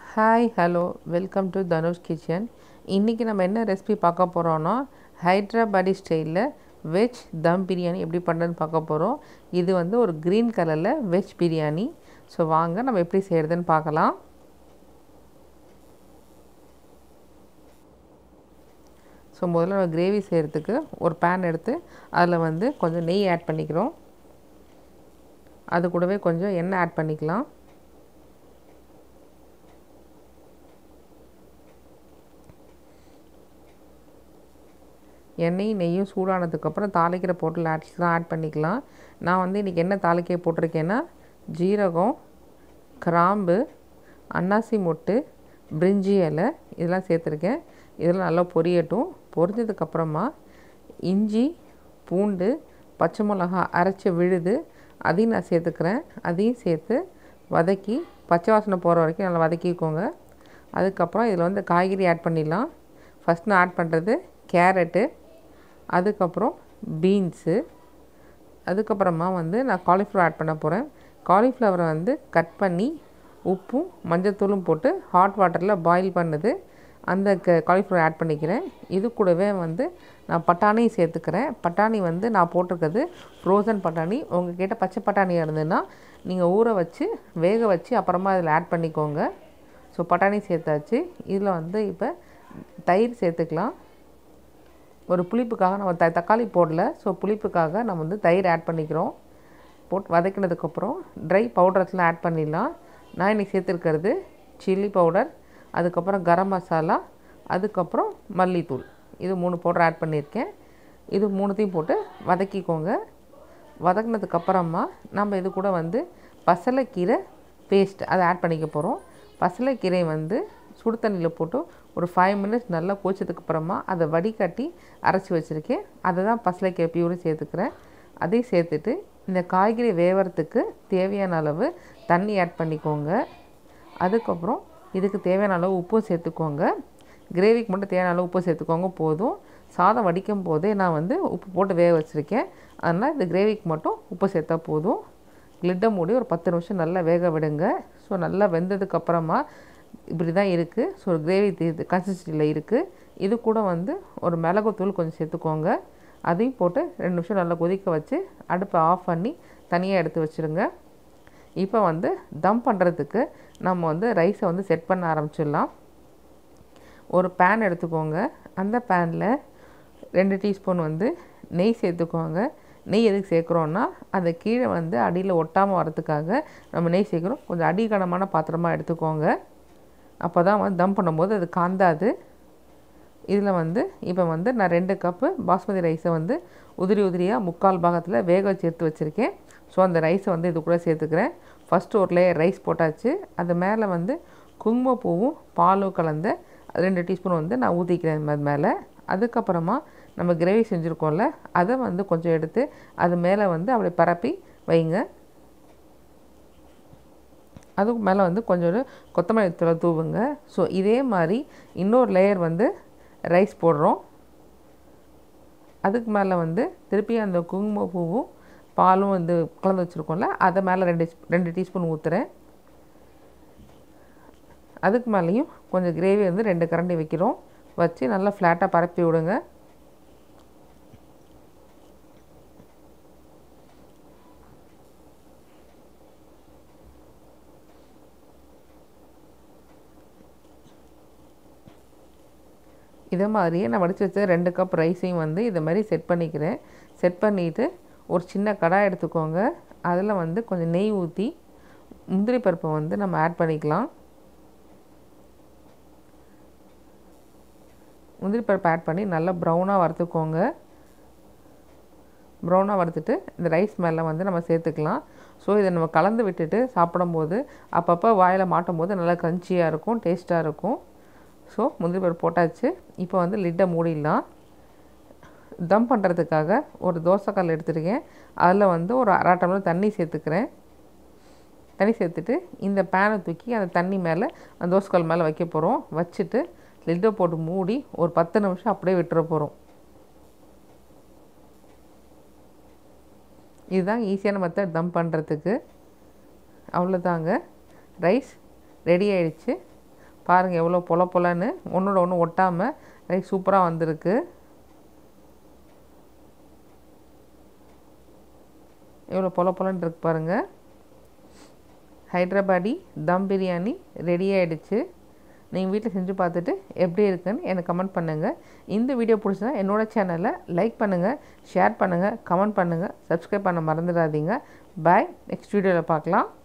hi hello welcome to Dhanush kitchen இன்றைக்கி நம்ம என்ன ரெசிபி பார்க்க போகிறோன்னா ஹைட்ராபாடி ஸ்டைலில் வெஜ் தம் பிரியாணி எப்படி பண்ணுறதுன்னு பார்க்க போகிறோம் இது வந்து ஒரு க்ரீன் கலரில் வெஜ் பிரியாணி ஸோ வாங்க நம்ம எப்படி செய்கிறதுன்னு பார்க்கலாம் ஸோ முதல்ல நம்ம கிரேவி செய்கிறதுக்கு ஒரு பேன் எடுத்து அதில் வந்து கொஞ்சம் நெய் ஆட் பண்ணிக்கிறோம் அது கூடவே கொஞ்சம் எண்ணெய் ஆட் பண்ணிக்கலாம் எண்ணெயும் நெய்யும் சூடானதுக்கப்புறம் தாளிக்கிற பொருள் ஆட்ஸ்லாம் ஆட் பண்ணிக்கலாம் நான் வந்து இன்றைக்கி என்ன தாளிக்க போட்டிருக்கேன்னா ஜீரகம் கிராம்பு அன்னாசி மொட்டு பிரிஞ்சி இலை இதெல்லாம் சேர்த்துருக்கேன் இதெல்லாம் நல்லா பொரியட்டும் பொரிஞ்சதுக்கப்புறமா இஞ்சி பூண்டு பச்சை மிளகா அரைச்சி விழுது அதையும் நான் சேர்த்துக்கிறேன் அதையும் சேர்த்து வதக்கி பச்சை வாசனை போகிற வரைக்கும் நல்லா வதக்கிக்கோங்க அதுக்கப்புறம் இதில் வந்து காய்கறி ஆட் பண்ணிடலாம் ஃபஸ்ட் நான் ஆட் பண்ணுறது கேரட்டு அதுக்கப்புறம் பீன்ஸு அதுக்கப்புறமா வந்து நான் காலிஃப்ளவர் ஆட் பண்ண போகிறேன் காலிஃப்ளவரை வந்து கட் பண்ணி உப்பும் மஞ்சத்தூளும் போட்டு ஹாட் வாட்டரில் பாயில் பண்ணுது அந்த க காலிஃப்ளவர் ஆட் பண்ணிக்கிறேன் இது கூடவே வந்து நான் பட்டாணியும் சேர்த்துக்கிறேன் பட்டாணி வந்து நான் போட்டிருக்கிறது ஃப்ரோசன் பட்டாணி உங்கள் கிட்ட பச்சை பட்டாணி இருந்ததுன்னா நீங்கள் ஊற வச்சு வேக வச்சு அப்புறமா அதில் ஆட் பண்ணிக்கோங்க ஸோ பட்டாணி சேர்த்தாச்சு இதில் வந்து இப்போ தயிர் சேர்த்துக்கலாம் ஒரு புளிப்புக்காக நம்ம த தக்காளி போடல ஸோ புளிப்புக்காக நம்ம வந்து தயிர் ஆட் பண்ணிக்கிறோம் போட்டு வதக்கினதுக்கப்புறம் ட்ரை பவுடர்ஸ்லாம் ஆட் பண்ணிடலாம் நான் இன்றைக்கி சேர்த்துருக்கிறது சில்லி பவுடர் அதுக்கப்புறம் கரம் மசாலா அதுக்கப்புறம் மல்லித்தூள் இது மூணு பவுடர் ஆட் பண்ணியிருக்கேன் இது மூணுத்தையும் போட்டு வதக்கிக்கோங்க வதக்கினதுக்கப்புறமா நம்ம இது கூட வந்து பசலைக்கீரை பேஸ்ட் அதை ஆட் பண்ணிக்க போகிறோம் பசலைக்கீரை வந்து சுடு தண்ணியில் போட்டு ஒரு ஃபைவ் மினிட்ஸ் நல்லா கோச்சதுக்கு அப்புறமா அதை வடிகட்டி அரைச்சி வச்சுருக்கேன் அதை தான் பசலைக்கீரை பியூரும் சேர்த்துக்கிறேன் அதையும் சேர்த்துட்டு இந்த காய்கறி வேவறதுக்கு தேவையான அளவு தண்ணி ஆட் பண்ணிக்கோங்க அதுக்கப்புறம் இதுக்கு தேவையான அளவு உப்பும் சேர்த்துக்கோங்க கிரேவிக்கு மட்டும் தேவையான அளவு உப்பு சேர்த்துக்கோங்க போதும் சாதம் வடிக்கும் போதே நான் வந்து உப்பு போட்டு வேக வச்சுருக்கேன் அதனால் இந்த கிரேவிக்கு மட்டும் உப்பு சேர்த்தா போதும் லிட்டை மூடி ஒரு பத்து நிமிஷம் நல்லா வேக விடுங்க ஸோ நல்லா வெந்ததுக்கப்புறமா இப்படி தான் இருக்குது ஸோ ஒரு கிரேவி கன்சிஸ்டன்சியில் இருக்குது இது கூட வந்து ஒரு மிளகுத்தூள் கொஞ்சம் சேர்த்துக்கோங்க அதையும் போட்டு ரெண்டு நிமிஷம் நல்லா கொதிக்க வச்சு அடுப்பை ஆஃப் பண்ணி தனியாக எடுத்து வச்சுருங்க இப்போ வந்து தம் பண்ணுறதுக்கு நம்ம வந்து ரைஸை வந்து செட் பண்ண ஆரம்பிச்சிடலாம் ஒரு பேன் எடுத்துக்கோங்க அந்த பேனில் ரெண்டு டீஸ்பூன் வந்து நெய் சேர்த்துக்கோங்க நெய் எதுக்கு சேர்க்குறோன்னா அந்த கீழே வந்து அடியில் ஒட்டாமல் வரதுக்காக நம்ம நெய் சேர்க்குறோம் கொஞ்சம் அடிக்கனமான பாத்திரமாக எடுத்துக்கோங்க அப்போ தான் வந்து தம் பண்ணும்போது அது காந்தாது இதில் வந்து இப்போ வந்து நான் ரெண்டு கப்பு பாஸ்மதி ரைஸை வந்து உதிரி உதிரியாக முக்கால் பாகத்தில் வேக வச்சு எடுத்து வச்சுருக்கேன் ஸோ அந்த ரைஸை வந்து இது கூட சேர்த்துக்கிறேன் ஃபஸ்ட்டு ஒரு லேயர் ரைஸ் போட்டாச்சு அது மேலே வந்து குங்குமப்பூவும் பாலும் கலந்த ரெண்டு டீஸ்பூன் வந்து நான் ஊற்றிக்கிறேன் அது மேலே அதுக்கப்புறமா நம்ம கிரேவி செஞ்சுருக்கோம்ல அதை வந்து கொஞ்சம் எடுத்து அது மேலே வந்து அப்படி பரப்பி வைங்க அதுக்கு மேலே வந்து கொஞ்சம் கொத்தமல்லி தூளை தூவுங்க ஸோ இதே மாதிரி இன்னொரு லேயர் வந்து ரைஸ் போடுறோம் அதுக்கு மேலே வந்து திருப்பி அந்த குங்குமப்பூவும் பாலும் வந்து கலந்து வச்சுருக்கோம்ல அதை மேலே ரெண்டு ரெண்டு டீஸ்பூன் ஊற்றுறேன் அதுக்கு மேலேயும் கொஞ்சம் கிரேவி வந்து ரெண்டு கரண்டி வைக்கிறோம் வச்சு நல்லா ஃப்ளாட்டாக பரப்பி விடுங்க இதே மாதிரியே நான் வடித்து வச்ச ரெண்டு கப் ரைஸையும் வந்து இதை மாதிரி செட் பண்ணிக்கிறேன் செட் பண்ணிவிட்டு ஒரு சின்ன கடாய் எடுத்துக்கோங்க அதில் வந்து கொஞ்சம் நெய் ஊற்றி முந்திரி பருப்பை வந்து நம்ம ஆட் பண்ணிக்கலாம் முந்திரி பருப்பை ஆட் பண்ணி நல்லா ப்ரௌனாக வறுத்துக்கோங்க ப்ரௌனாக வறுத்துட்டு இந்த ரைஸ் மேலே வந்து நம்ம சேர்த்துக்கலாம் ஸோ இதை நம்ம கலந்து விட்டுட்டு சாப்பிடும்போது அப்பப்போ வாயில் மாட்டும் போது நல்லா க்ரன்ச்சியாக இருக்கும் டேஸ்ட்டாக இருக்கும் ஸோ முந்திரி பருப்பு போட்டாச்சு இப்போ வந்து லிட்டை மூடிடலாம் தம் பண்ணுறதுக்காக ஒரு தோசைக்கல் எடுத்துருக்கேன் அதில் வந்து ஒரு அரை டம்ளர் தண்ணி சேர்த்துக்கிறேன் தண்ணி சேர்த்துட்டு இந்த பேனை தூக்கி அந்த தண்ணி மேலே அந்த தோசைக்கல் மேலே வைக்க போகிறோம் வச்சுட்டு லிட்டை போட்டு மூடி ஒரு பத்து நிமிஷம் அப்படியே விட்டுற போகிறோம் இதுதான் ஈஸியான மெத்தட் தம் பண்ணுறதுக்கு அவ்வளோதாங்க ரைஸ் ரெடி ஆயிடுச்சு பாருங்கள் எவ்வளோ பொல பொலன்னு ஒன்றோட ஒன்று ஒட்டாமல் ரைஸ் சூப்பராக வந்திருக்கு எவ்வளோ பொல பொலன்னு இருக்கு பாருங்கள் ஹைட்ராபாடி தம் பிரியாணி ரெடி ஆகிடுச்சு நீங்கள் வீட்டில் செஞ்சு பார்த்துட்டு எப்படி இருக்குன்னு எனக்கு கமெண்ட் பண்ணுங்கள் இந்த வீடியோ பிடிச்சா என்னோடய சேனலை லைக் பண்ணுங்கள் ஷேர் பண்ணுங்கள் கமெண்ட் பண்ணுங்கள் சப்ஸ்கிரைப் பண்ண மறந்துடாதீங்க பாய் நெக்ஸ்ட் வீடியோவில் பார்க்கலாம்